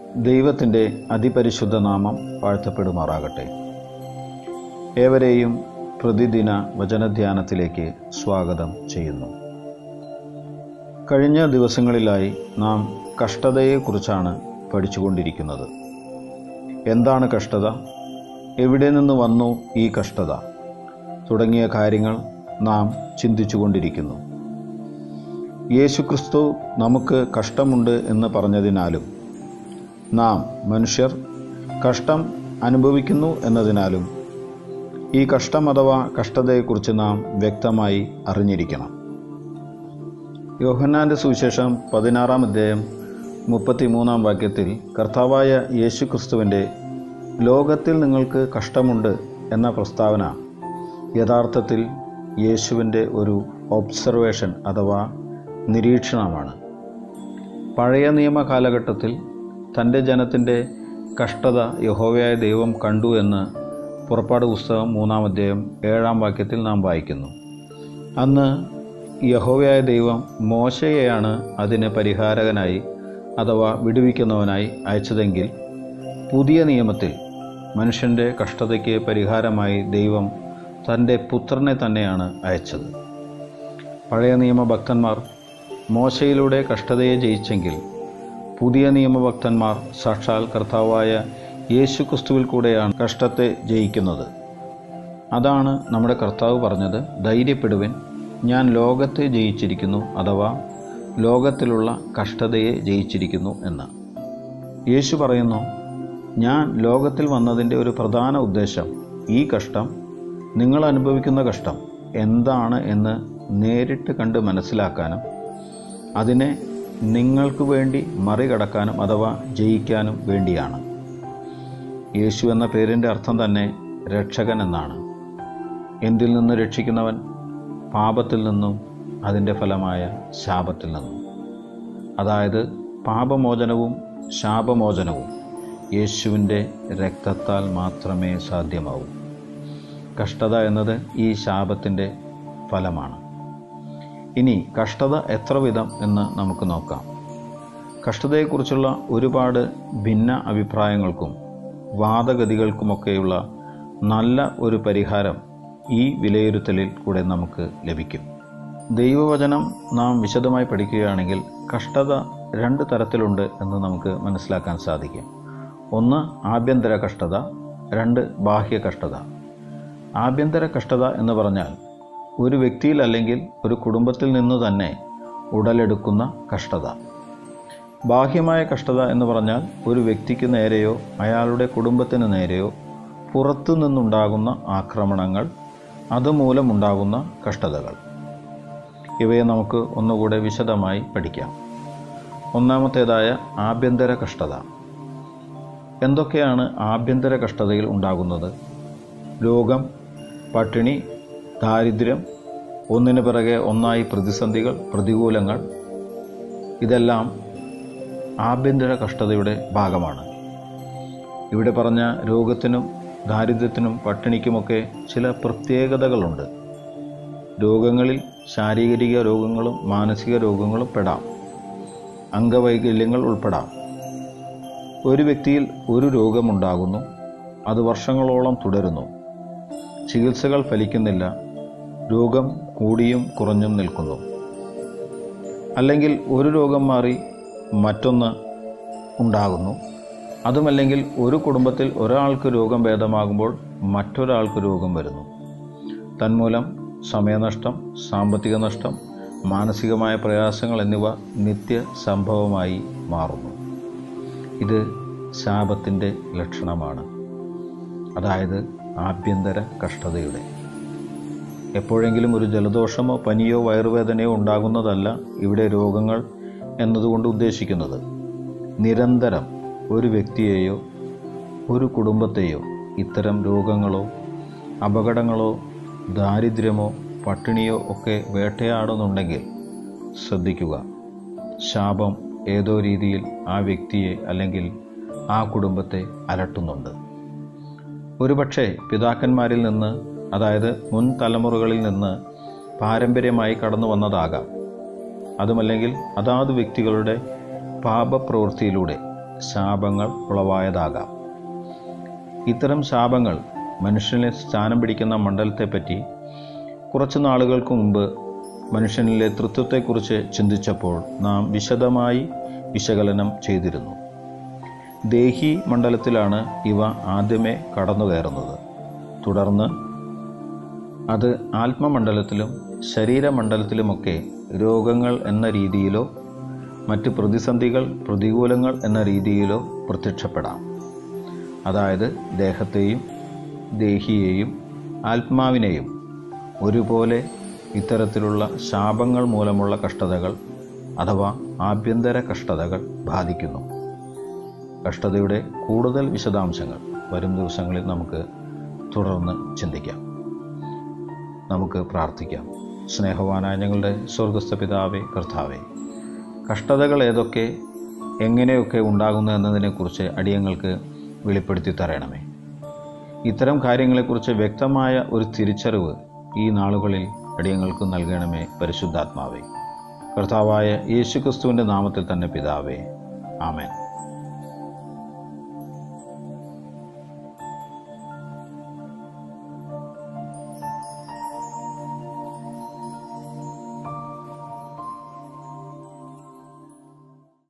ദൈവത്തിൻ്റെ അതിപരിശുദ്ധ നാമം വാഴ്ത്തപ്പെടുമാറാകട്ടെ ഏവരെയും പ്രതിദിന വചനധ്യാനത്തിലേക്ക് സ്വാഗതം ചെയ്യുന്നു കഴിഞ്ഞ ദിവസങ്ങളിലായി നാം കഷ്ടതയെക്കുറിച്ചാണ് പഠിച്ചുകൊണ്ടിരിക്കുന്നത് എന്താണ് കഷ്ടത എവിടെ നിന്ന് വന്നു ഈ കഷ്ടത തുടങ്ങിയ കാര്യങ്ങൾ നാം ചിന്തിച്ചുകൊണ്ടിരിക്കുന്നു യേശുക്രിസ്തു നമുക്ക് കഷ്ടമുണ്ട് എന്ന് പറഞ്ഞതിനാലും നാം മനുഷ്യർ കഷ്ടം അനുഭവിക്കുന്നു എന്നതിനാലും ഈ കഷ്ടം അഥവാ കഷ്ടതയെക്കുറിച്ച് നാം വ്യക്തമായി അറിഞ്ഞിരിക്കണം യോഹന്നാൻ്റെ സുവിശേഷം പതിനാറാം അധ്യായം മുപ്പത്തിമൂന്നാം വാക്യത്തിൽ കർത്താവായ യേശു ക്രിസ്തുവിൻ്റെ ലോകത്തിൽ നിങ്ങൾക്ക് കഷ്ടമുണ്ട് എന്ന പ്രസ്താവന യഥാർത്ഥത്തിൽ യേശുവിൻ്റെ ഒരു ഒബ്സർവേഷൻ അഥവാ നിരീക്ഷണമാണ് പഴയ നിയമ കാലഘട്ടത്തിൽ തൻ്റെ ജനത്തിൻ്റെ കഷ്ടത യഹോവയായ ദൈവം കണ്ടു എന്ന് പുറപ്പാട് പുസ്തകം മൂന്നാം അധ്യായം ഏഴാം വാക്യത്തിൽ നാം വായിക്കുന്നു അന്ന് യഹോവയായ ദൈവം മോശയെയാണ് അതിന് പരിഹാരകനായി അഥവാ വിടുവിക്കുന്നവനായി അയച്ചതെങ്കിൽ പുതിയ നിയമത്തിൽ മനുഷ്യൻ്റെ കഷ്ടതയ്ക്ക് പരിഹാരമായി ദൈവം തൻ്റെ പുത്രനെ തന്നെയാണ് അയച്ചത് പഴയ നിയമഭക്തന്മാർ മോശയിലൂടെ കഷ്ടതയെ ജയിച്ചെങ്കിൽ പുതിയ നിയമഭക്തന്മാർ സാക്ഷാൽ കർത്താവായ യേശു ക്രിസ്തുവിൽ കൂടെയാണ് കഷ്ടത്തെ ജയിക്കുന്നത് അതാണ് നമ്മുടെ കർത്താവ് പറഞ്ഞത് ധൈര്യപ്പെടുവൻ ഞാൻ ലോകത്തെ ജയിച്ചിരിക്കുന്നു അഥവാ ലോകത്തിലുള്ള കഷ്ടതയെ ജയിച്ചിരിക്കുന്നു എന്ന് യേശു പറയുന്നു ഞാൻ ലോകത്തിൽ വന്നതിൻ്റെ ഒരു പ്രധാന ഉദ്ദേശം ഈ കഷ്ടം നിങ്ങൾ അനുഭവിക്കുന്ന കഷ്ടം എന്താണ് എന്ന് നേരിട്ട് കണ്ട് മനസ്സിലാക്കാനും അതിനെ നിങ്ങൾക്ക് വേണ്ടി മറികടക്കാനും അഥവാ ജയിക്കാനും വേണ്ടിയാണ് യേശു എന്ന പേരിൻ്റെ അർത്ഥം തന്നെ രക്ഷകൻ എന്നാണ് എന്തിൽ നിന്ന് രക്ഷിക്കുന്നവൻ പാപത്തിൽ നിന്നും അതിൻ്റെ ഫലമായ ശാപത്തിൽ നിന്നും അതായത് പാപമോചനവും ശാപമോചനവും യേശുവിൻ്റെ രക്തത്താൽ മാത്രമേ സാധ്യമാവൂ കഷ്ടത എന്നത് ഈ ശാപത്തിൻ്റെ ഫലമാണ് ഇനി കഷ്ടത എത്ര വിധം എന്ന് നമുക്ക് നോക്കാം കഷ്ടതയെക്കുറിച്ചുള്ള ഒരുപാട് ഭിന്ന അഭിപ്രായങ്ങൾക്കും വാദഗതികൾക്കുമൊക്കെയുള്ള നല്ല ഒരു പരിഹാരം ഈ വിലയിരുത്തലിൽ കൂടെ നമുക്ക് ലഭിക്കും ദൈവവചനം നാം വിശദമായി പഠിക്കുകയാണെങ്കിൽ കഷ്ടത രണ്ട് തരത്തിലുണ്ട് എന്ന് നമുക്ക് മനസ്സിലാക്കാൻ സാധിക്കും ഒന്ന് ആഭ്യന്തര കഷ്ടത രണ്ട് ബാഹ്യ കഷ്ടത ആഭ്യന്തര കഷ്ടത എന്ന് പറഞ്ഞാൽ ഒരു വ്യക്തിയിൽ അല്ലെങ്കിൽ ഒരു കുടുംബത്തിൽ നിന്ന് തന്നെ ഉടലെടുക്കുന്ന കഷ്ടത ബാഹ്യമായ കഷ്ടത എന്ന് പറഞ്ഞാൽ ഒരു വ്യക്തിക്ക് നേരെയോ അയാളുടെ കുടുംബത്തിന് നേരെയോ പുറത്തു നിന്നുണ്ടാകുന്ന ആക്രമണങ്ങൾ അതുമൂലമുണ്ടാകുന്ന കഷ്ടതകൾ ഇവയെ നമുക്ക് ഒന്നുകൂടെ വിശദമായി പഠിക്കാം ഒന്നാമത്തേതായ ആഭ്യന്തര കഷ്ടത എന്തൊക്കെയാണ് ആഭ്യന്തര കഷ്ടതയിൽ ഉണ്ടാകുന്നത് രോഗം പട്ടിണി ദാരിദ്ര്യം ഒന്നിനു പിറകെ ഒന്നായി പ്രതിസന്ധികൾ പ്രതികൂലങ്ങൾ ഇതെല്ലാം ആഭ്യന്തര കഷ്ടതയുടെ ഭാഗമാണ് ഇവിടെ പറഞ്ഞ രോഗത്തിനും ദാരിദ്ര്യത്തിനും പട്ടിണിക്കുമൊക്കെ ചില പ്രത്യേകതകളുണ്ട് രോഗങ്ങളിൽ ശാരീരിക രോഗങ്ങളും മാനസിക രോഗങ്ങളും പെടാം അംഗവൈകല്യങ്ങൾ ഉൾപ്പെടാം ഒരു വ്യക്തിയിൽ ഒരു രോഗമുണ്ടാകുന്നു അത് വർഷങ്ങളോളം തുടരുന്നു ചികിത്സകൾ ഫലിക്കുന്നില്ല രോഗം കൂടിയും കുറഞ്ഞും നിൽക്കുന്നു അല്ലെങ്കിൽ ഒരു രോഗം മാറി മറ്റൊന്ന് ഉണ്ടാകുന്നു അതുമല്ലെങ്കിൽ ഒരു കുടുംബത്തിൽ ഒരാൾക്ക് രോഗം ഭേദമാകുമ്പോൾ മറ്റൊരാൾക്ക് രോഗം വരുന്നു തന്മൂലം സമയനഷ്ടം സാമ്പത്തിക നഷ്ടം മാനസികമായ പ്രയാസങ്ങൾ എന്നിവ നിത്യ സംഭവമായി മാറുന്നു ഇത് ശാപത്തിൻ്റെ ലക്ഷണമാണ് അതായത് ആഭ്യന്തര കഷ്ടതയുടെ എപ്പോഴെങ്കിലും ഒരു ജലദോഷമോ പനിയോ വയറുവേദനയോ ഉണ്ടാകുന്നതല്ല ഇവിടെ രോഗങ്ങൾ എന്നതുകൊണ്ട് ഉദ്ദേശിക്കുന്നത് നിരന്തരം ഒരു വ്യക്തിയെയോ ഒരു കുടുംബത്തെയോ ഇത്തരം രോഗങ്ങളോ അപകടങ്ങളോ ദാരിദ്ര്യമോ പട്ടിണിയോ ഒക്കെ വേട്ടയാടുന്നുണ്ടെങ്കിൽ ശ്രദ്ധിക്കുക ശാപം ഏതോ രീതിയിൽ ആ വ്യക്തിയെ അല്ലെങ്കിൽ ആ കുടുംബത്തെ അലട്ടുന്നുണ്ട് ഒരുപക്ഷെ പിതാക്കന്മാരിൽ നിന്ന് അതായത് മുൻ തലമുറകളിൽ നിന്ന് പാരമ്പര്യമായി കടന്നു വന്നതാകാം അതുമല്ലെങ്കിൽ അതാത് വ്യക്തികളുടെ പാപപ്രവൃത്തിയിലൂടെ ശാപങ്ങൾ ഉളവായതാകാം ഇത്തരം ശാപങ്ങൾ മനുഷ്യനിൽ സ്ഥാനം പിടിക്കുന്ന മണ്ഡലത്തെപ്പറ്റി കുറച്ച് നാളുകൾക്ക് മുമ്പ് മനുഷ്യനിലെ തൃത്വത്തെക്കുറിച്ച് ചിന്തിച്ചപ്പോൾ നാം വിശദമായി വിശകലനം ചെയ്തിരുന്നു ദേഹി മണ്ഡലത്തിലാണ് ഇവ ആദ്യമേ കടന്നു കയറുന്നത് തുടർന്ന് അത് ആത്മമണ്ഡലത്തിലും ശരീരമണ്ഡലത്തിലുമൊക്കെ രോഗങ്ങൾ എന്ന രീതിയിലോ മറ്റ് പ്രതിസന്ധികൾ പ്രതികൂലങ്ങൾ എന്ന രീതിയിലോ പ്രത്യക്ഷപ്പെടാം അതായത് ദേഹത്തെയും ദേഹിയെയും ആത്മാവിനെയും ഒരുപോലെ ഇത്തരത്തിലുള്ള ശാപങ്ങൾ മൂലമുള്ള കഷ്ടതകൾ അഥവാ ആഭ്യന്തര കഷ്ടതകൾ ബാധിക്കുന്നു കഷ്ടതയുടെ കൂടുതൽ വിശദാംശങ്ങൾ വരും ദിവസങ്ങളിൽ നമുക്ക് തുടർന്ന് ചിന്തിക്കാം നമുക്ക് പ്രാർത്ഥിക്കാം സ്നേഹവാനായ ഞങ്ങളുടെ സ്വർഗസ്ഥ പിതാവേ കർത്താവേ കഷ്ടതകൾ ഏതൊക്കെ എങ്ങനെയൊക്കെ ഉണ്ടാകുന്നു എന്നതിനെക്കുറിച്ച് അടിയങ്ങൾക്ക് വെളിപ്പെടുത്തി തരണമേ ഇത്തരം കാര്യങ്ങളെക്കുറിച്ച് വ്യക്തമായ ഒരു തിരിച്ചറിവ് ഈ നാളുകളിൽ അടിയങ്ങൾക്ക് നൽകണമേ പരിശുദ്ധാത്മാവേ കർത്താവായ യേശുക്രിസ്തുവിൻ്റെ നാമത്തിൽ തന്നെ പിതാവേ ആമേൻ